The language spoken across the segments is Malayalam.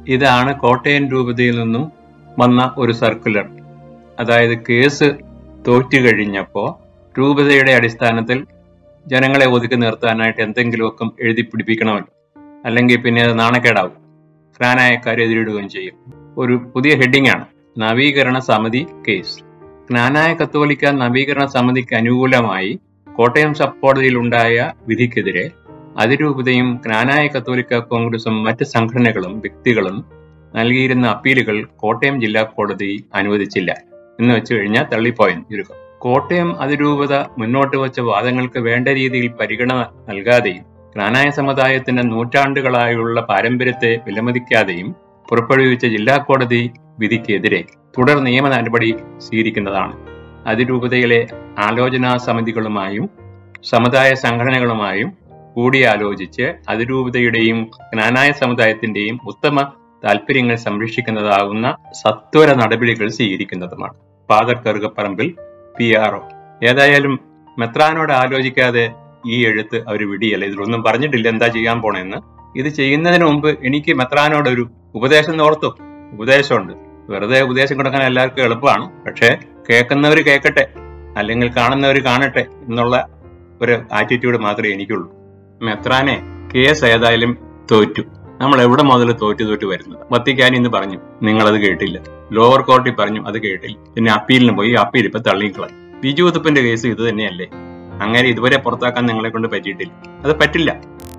ഇതാണ് കോട്ടയം രൂപതയിൽ നിന്നും വന്ന ഒരു സർക്കുലർ അതായത് കേസ് തോറ്റു കഴിഞ്ഞപ്പോൾ രൂപതയുടെ അടിസ്ഥാനത്തിൽ ജനങ്ങളെ ഒതുക്കി നിർത്താനായിട്ട് എന്തെങ്കിലുമൊക്കെ എഴുതി പിടിപ്പിക്കണമല്ലോ അല്ലെങ്കിൽ പിന്നെ അത് നാണക്കേടാവും ജ്ഞാനായക്കാരെ എതിരിടുകയും ചെയ്യും ഒരു പുതിയ ഹെഡിംഗ് ആണ് നവീകരണ സമിതി കേസ് ജ്ഞാനായ കത്തോലിക്ക നവീകരണ സമിതിക്ക് അനുകൂലമായി കോട്ടയം സബ് കോടതിയിൽ ഉണ്ടായ വിധിക്കെതിരെ അതിരൂപതയും ജ്ഞാനായ കത്തോലിക്ക കോൺഗ്രസും മറ്റ് സംഘടനകളും വ്യക്തികളും നൽകിയിരുന്ന അപ്പീലുകൾ കോട്ടയം ജില്ലാ കോടതി അനുവദിച്ചില്ല എന്ന് വെച്ച് കഴിഞ്ഞാൽ തള്ളിപ്പോയെന്ന് ചുരുക്കം കോട്ടയം അതിരൂപത മുന്നോട്ട് വച്ച വാദങ്ങൾക്ക് വേണ്ട രീതിയിൽ പരിഗണന നൽകാതെയും ജ്ഞാനായ സമുദായത്തിന്റെ നൂറ്റാണ്ടുകളായുള്ള പാരമ്പര്യത്തെ വിലമതിക്കാതെയും പുറപ്പെടുവിച്ച ജില്ലാ കോടതി വിധിക്കെതിരെ തുടർ നിയമ നടപടി സ്വീകരിക്കുന്നതാണ് അതിരൂപതയിലെ ആലോചനാ സമിതികളുമായും സമുദായ സംഘടനകളുമായും കൂടിയാലോചിച്ച് അതിരൂപതയുടെയും ജ്ഞാനായ സമുദായത്തിന്റെയും ഉത്തമ താല്പര്യങ്ങൾ സംരക്ഷിക്കുന്നതാകുന്ന സത്വര നടപടികൾ സ്വീകരിക്കുന്നതുമാണ് father Karukapparambil P R O ഏതായാലും മെത്രാനോട് ആലോചിക്കാതെ ഈ എഴുത്ത് അവർ വിടിയല്ല ഇതിലൊന്നും പറഞ്ഞിട്ടില്ല എന്താ ചെയ്യാൻ പോണെന്ന് ഇത് ചെയ്യുന്നതിന് മുമ്പ് എനിക്ക് മെത്രാനോട് ഒരു ഉപദേശം ഓർത്തു ഉപദേശമുണ്ട് വെറുതെ ഉപദേശം കൊടുക്കാൻ എല്ലാവർക്കും എളുപ്പമാണ് പക്ഷേ കേൾക്കുന്നവർ കേൾക്കട്ടെ അല്ലെങ്കിൽ കാണുന്നവർ കാണട്ടെ എന്നുള്ള ഒരു ആറ്റിറ്റ്യൂഡ് മാത്രമേ എനിക്കുള്ളൂ മെത്രാനെ കേസ് ഏതായാലും തോറ്റു നമ്മൾ എവിടെ മുതൽ തോറ്റു തോറ്റു വരുന്നത് വത്തിക്കാൻ ഇന്ന് പറഞ്ഞു നിങ്ങൾ അത് കേട്ടില്ല ലോവർ കോർട്ടിൽ പറഞ്ഞു അത് കേട്ടില്ല പിന്നെ അപ്പീലിന് പോയി അപ്പീൽ ഇപ്പൊ തള്ളിക്കളഞ്ഞു ബിജു ഉത്തപ്പന്റെ കേസ് ഇത് തന്നെയല്ലേ അങ്ങനെ ഇതുവരെ പുറത്താക്കാൻ നിങ്ങളെ കൊണ്ട് പറ്റിയിട്ടില്ല അത് പറ്റില്ല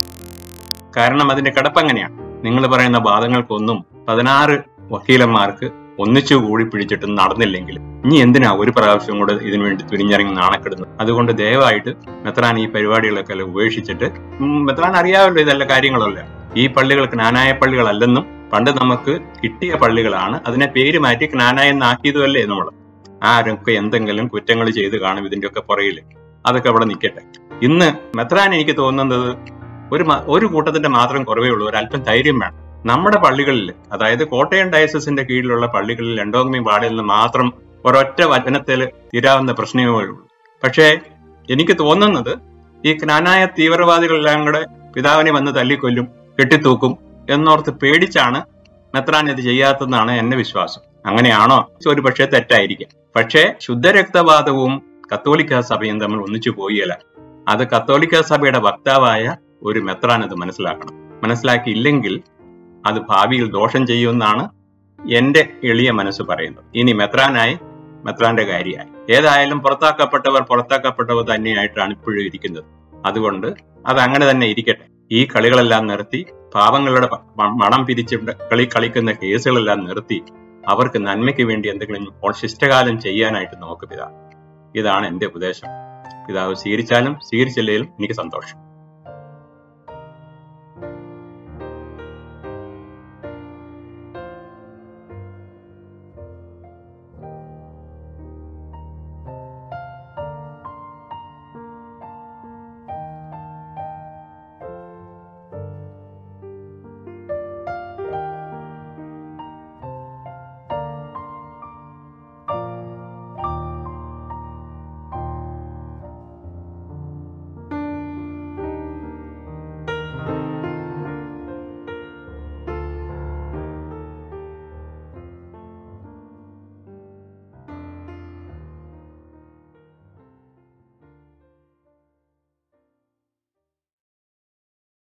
കാരണം അതിന്റെ കിടപ്പ് അങ്ങനെയാണ് നിങ്ങൾ പറയുന്ന വാദങ്ങൾക്കൊന്നും പതിനാറ് വക്കീലന്മാർക്ക് ഒന്നിച്ചു കൂടി പിടിച്ചിട്ടും നടന്നില്ലെങ്കിൽ ഇനി എന്തിനാ ഒരു പ്രാവശ്യം കൂടെ ഇതിനു വേണ്ടി തുനിഞ്ഞിറങ്ങി നാണക്കെടുന്നത് അതുകൊണ്ട് ദയവായിട്ട് മെത്രാൻ ഈ പരിപാടികളൊക്കെ എല്ലാം ഉപേക്ഷിച്ചിട്ട് ഉം, മെത്രാൻ അറിയാമല്ലോ ഇതല്ല കാര്യങ്ങളല്ല ഈ പള്ളികൾ ജ്ഞാനായ പള്ളികളല്ലെന്നും പണ്ട് നമുക്ക് കിട്ടിയ പള്ളികളാണ് അതിനെ പേര് മാറ്റി ജ്ഞാനായ എന്നാക്കിയതുമല്ലേ നമ്മൾ ആരൊക്കെ എന്തെങ്കിലും കുറ്റങ്ങൾ ചെയ്ത് കാണും ഇതിന്റെയൊക്കെ പുറകിൽ അതൊക്കെ അവിടെ നിൽക്കട്ടെ ഇന്ന് മെത്രാൻ എനിക്ക് തോന്നുന്നത് ഒരു മ- ഒരു കൂട്ടത്തിന്റെ മാത്രം കുറവേ ഉള്ളൂ ഒരല്പം ധൈര്യം വേണം നമ്മുടെ പള്ളികളിൽ അതായത് കോട്ടയം ഡയസസിന്റെ കീഴിലുള്ള പള്ളികളിൽ എൻഡോഗമി വാർഡിൽ നിന്ന് മാത്രം ഒരൊറ്റ വചനത്തിൽ തീരാവുന്ന പ്രശ്നമേ ഉള്ളൂ പക്ഷേ എനിക്ക് തോന്നുന്നത് ഈ ജ്ഞാനായ തീവ്രവാദികളെല്ലാം കൂടെ പിതാവിനെ വന്ന് തല്ലിക്കൊല്ലും കെട്ടിത്തൂക്കും എന്നോർത്ത് പേടിച്ചാണ് മെത്രാൻ ഇത് ചെയ്യാത്തതെന്നാണ് എന്റെ വിശ്വാസം അങ്ങനെയാണോ ഒരു പക്ഷേ തെറ്റായിരിക്കാം പക്ഷേ ശുദ്ധരക്തവാദവും കത്തോലിക്ക സഭയും തമ്മിൽ ഒന്നിച്ചു പോയില്ല അത് കത്തോലിക്ക സഭയുടെ വക്താവായ ഒരു മെത്രാൻ അത് മനസ്സിലാക്കണം മനസ്സിലാക്കിയില്ലെങ്കിൽ അത് ഭാവിയിൽ ദോഷം ചെയ്യുമെന്നാണ് എന്റെ എളിയ മനസ്സ് പറയുന്നത് ഇനി മെത്രാനായി മെത്രാന്റെ കാര്യമായി ഏതായാലും പുറത്താക്കപ്പെട്ടവർ പുറത്താക്കപ്പെട്ടവർ തന്നെയായിട്ടാണ് ഇപ്പോഴും ഇരിക്കുന്നത് അതുകൊണ്ട് അത് അങ്ങനെ തന്നെ ഇരിക്കട്ടെ ഈ കളികളെല്ലാം നിർത്തി പാവങ്ങളുടെ പ- മ- മണം പിരിച്ച് കളി കളിക്കുന്ന കേസുകളെല്ലാം നിർത്തി അവർക്ക് നന്മയ്ക്ക് വേണ്ടി എന്തെങ്കിലും ഇപ്പോൾ ശിഷ്ടകാലം ചെയ്യാനായിട്ട് നോക്ക് പിതാവ് ഇതാണ് എന്റെ ഉപദേശം പിതാവ് സ്വീകരിച്ചാലും സ്വീകരിച്ചില്ലെങ്കിലും എനിക്ക് സന്തോഷം